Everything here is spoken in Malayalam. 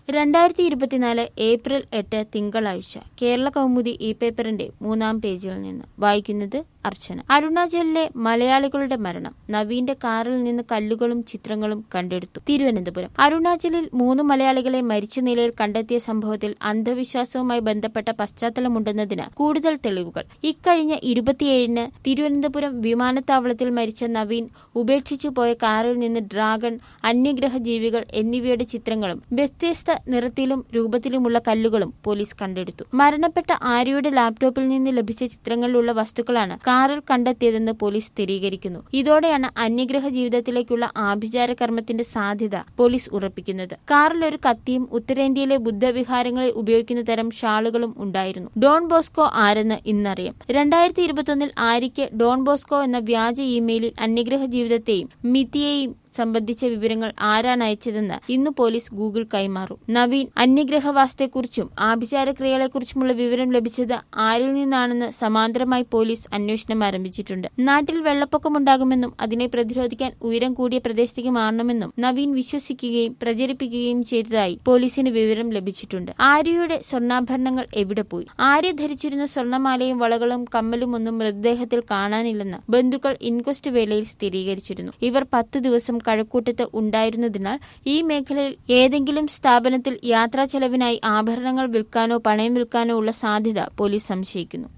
രണ്ടായിരത്തി ഇരുപത്തിനാല് ഏപ്രിൽ എട്ട് തിങ്കളാഴ്ച കേരള കൗമുദി ഈ പേപ്പറിന്റെ മൂന്നാം പേജിൽ നിന്ന് വായിക്കുന്നത് അർച്ചന അരുണാചലിലെ മലയാളികളുടെ മരണം നവീന്റെ കാറിൽ നിന്ന് കല്ലുകളും ചിത്രങ്ങളും കണ്ടെടുത്തു തിരുവനന്തപുരം അരുണാചലിൽ മൂന്ന് മലയാളികളെ മരിച്ച നിലയിൽ കണ്ടെത്തിയ സംഭവത്തിൽ അന്ധവിശ്വാസവുമായി ബന്ധപ്പെട്ട പശ്ചാത്തലമുണ്ടെന്നതിന് കൂടുതൽ തെളിവുകൾ ഇക്കഴിഞ്ഞ ഇരുപത്തിയേഴിന് തിരുവനന്തപുരം വിമാനത്താവളത്തിൽ മരിച്ച നവീൻ ഉപേക്ഷിച്ചു പോയ കാറിൽ നിന്ന് ഡ്രാഗൺ അന്യഗ്രഹ ജീവികൾ എന്നിവയുടെ ചിത്രങ്ങളും വ്യത്യസ്ത നിറത്തിലും രൂപത്തിലുമുള്ള കല്ലുകളും പോലീസ് കണ്ടെടുത്തു മരണപ്പെട്ട ആര്യയുടെ ലാപ്ടോപ്പിൽ നിന്ന് ലഭിച്ച ചിത്രങ്ങളിലുള്ള വസ്തുക്കളാണ് കാറിൽ കണ്ടെത്തിയതെന്ന് പോലീസ് സ്ഥിരീകരിക്കുന്നു ഇതോടെയാണ് അന്യഗ്രഹ ജീവിതത്തിലേക്കുള്ള ആഭിചാര കർമ്മത്തിന്റെ സാധ്യത പോലീസ് ഉറപ്പിക്കുന്നത് കാറിൽ ഒരു കത്തിയും ഉത്തരേന്ത്യയിലെ ബുദ്ധവിഹാരങ്ങളിൽ ഉപയോഗിക്കുന്ന തരം ഷാളുകളും ഉണ്ടായിരുന്നു ഡോൺ ബോസ്കോ ആരെന്ന് ഇന്നറിയാം രണ്ടായിരത്തി ഇരുപത്തൊന്നിൽ ആര്യയ്ക്ക് ഡോൺ ബോസ്കോ എന്ന വ്യാജ ഇമെയിലിൽ അന്യഗ്രഹ ജീവിതത്തെയും മിത്തിയെയും സംബന്ധിച്ച വിവരങ്ങൾ ആരാണ് അയച്ചതെന്ന് ഇന്ന് പോലീസ് ഗൂഗിൾ കൈമാറും നവീൻ അന്യഗ്രഹവാസത്തെക്കുറിച്ചും ആഭിചാരക്രിയകളെക്കുറിച്ചുമുള്ള വിവരം ലഭിച്ചത് ആരിൽ നിന്നാണെന്ന് സമാന്തരമായി പോലീസ് അന്വേഷണം ആരംഭിച്ചിട്ടുണ്ട് നാട്ടിൽ വെള്ളപ്പൊക്കമുണ്ടാകുമെന്നും അതിനെ പ്രതിരോധിക്കാൻ ഉയരം കൂടിയ പ്രദേശത്തേക്ക് മാറണമെന്നും നവീൻ വിശ്വസിക്കുകയും പ്രചരിപ്പിക്കുകയും ചെയ്തതായി പോലീസിന് വിവരം ലഭിച്ചിട്ടുണ്ട് ആര്യയുടെ സ്വർണ്ണാഭരണങ്ങൾ എവിടെ പോയി ആര്യ ധരിച്ചിരുന്ന സ്വർണ്ണമാലയും വളകളും കമ്മലും ഒന്നും മൃതദേഹത്തിൽ കാണാനില്ലെന്ന് ബന്ധുക്കൾ ഇൻക്വസ്റ്റ് വേളയിൽ സ്ഥിരീകരിച്ചിരുന്നു ഇവർ പത്തു ദിവസം കഴക്കൂട്ടത്ത് ഉണ്ടായിരുന്നതിനാൽ ഈ മേഖലയിൽ ഏതെങ്കിലും സ്ഥാപനത്തിൽ യാത്രാ ചെലവിനായി ആഭരണങ്ങൾ വിൽക്കാനോ പണയം വിൽക്കാനോ ഉള്ള സാധ്യത പോലീസ് സംശയിക്കുന്നു